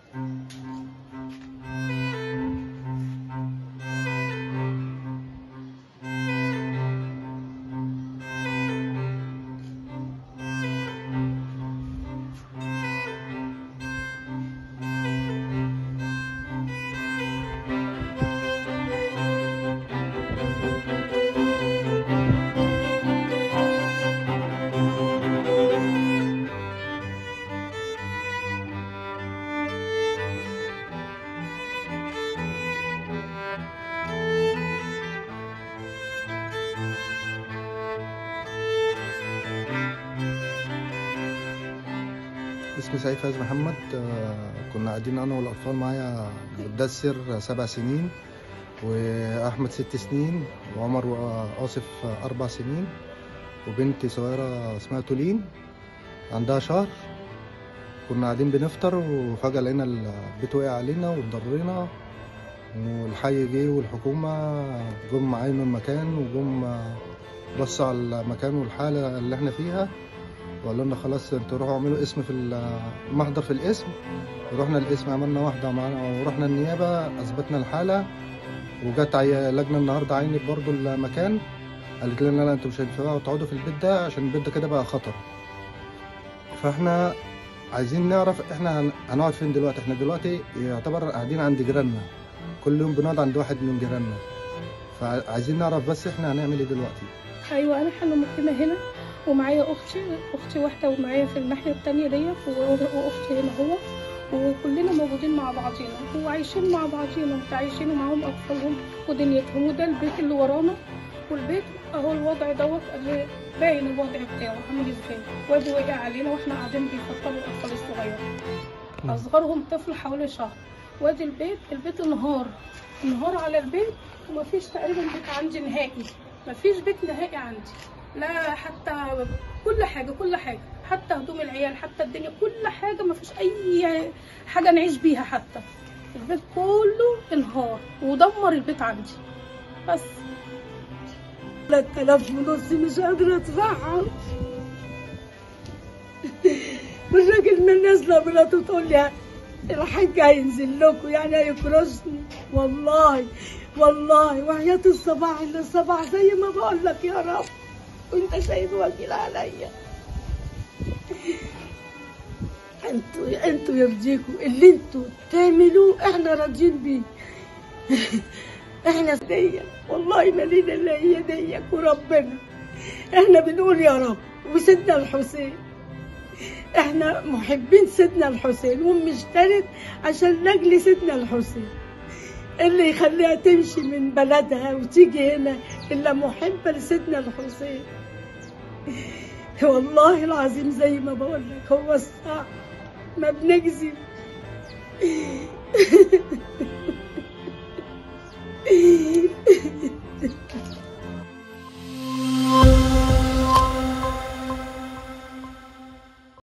اسمي سعيد فايز محمد آه، كنا قاعدين انا والاطفال معايا مدثر سبع سنين واحمد ست سنين وعمر واصف اربع سنين وبنتي صغيره اسمها تولين عندها شهر كنا قاعدين بنفطر وفجاه لقينا البيت وقع علينا واتضرينا والحي جه والحكومه جم عينوا المكان وجم بصوا على المكان والحاله اللي احنا فيها وقالوا لنا خلاص انتوا روحوا اعملوا اسم في المحضر في الاسم رحنا الاسم عملنا واحدة معانا ورحنا النيابة أثبتنا الحالة وجت عي- لجنة النهاردة عينت برضو المكان قالت لنا لا انتوا مش هينفعوا تقعدوا في البيت ده عشان البيت ده كده بقى خطر فاحنا عايزين نعرف احنا هن- هنقعد فين دلوقتي احنا دلوقتي يعتبر قاعدين عند جيراننا كل يوم بنقعد عند واحد من جيراننا فعايزين نعرف بس احنا هنعمل ايه دلوقتي ايوه انا حنا مقيمه هنا ومعايا اختي اختي واحده ومعايا في الناحيه التانية ديت و- واختي هنا هو وكلنا موجودين مع بعضينا وعايشين مع بعضينا متعايشين ومعاهم اطفالهم ودنيتهم وده البيت اللي ورانا والبيت اهو الوضع دوت اللي باين الوضع بتاعه عامل ازاي وادي وقع علينا واحنا قاعدين بيفطروا الاطفال الصغيره اصغرهم طفل حوالي شهر وادي البيت البيت انهار انهار على البيت ومفيش تقريبا بيت عندي نهائي مفيش بيت نهائي عندي لا حتى كل حاجه كل حاجه حتى هدوم العيال حتى الدنيا كل حاجه مفيش اي حاجه نعيش بيها حتى البيت كله انهار ودمر البيت عندي بس 3000 ونص مش قادرة ادفعها والراجل من نازلة مراته تقول لي الحاج هينزل لكم يعني هيكرشني والله والله وحياة الصباح اللي الصباح زي ما بقول لك يا رب وانت شايف وكيل عليا انتوا انتوا يرضيكم اللي انتوا تعملوه احنا راضيين بيه احنا ديك والله ما لينا الا هي ديك وربنا احنا بنقول يا رب وسيدنا الحسين احنا محبين سيدنا الحسين ومشترك عشان لاجل سيدنا الحسين اللي يخليها تمشي من بلدها وتيجي هنا الا محبه لسيدنا الحسين والله العظيم زي ما بقول لك هو الصح ما بنكذب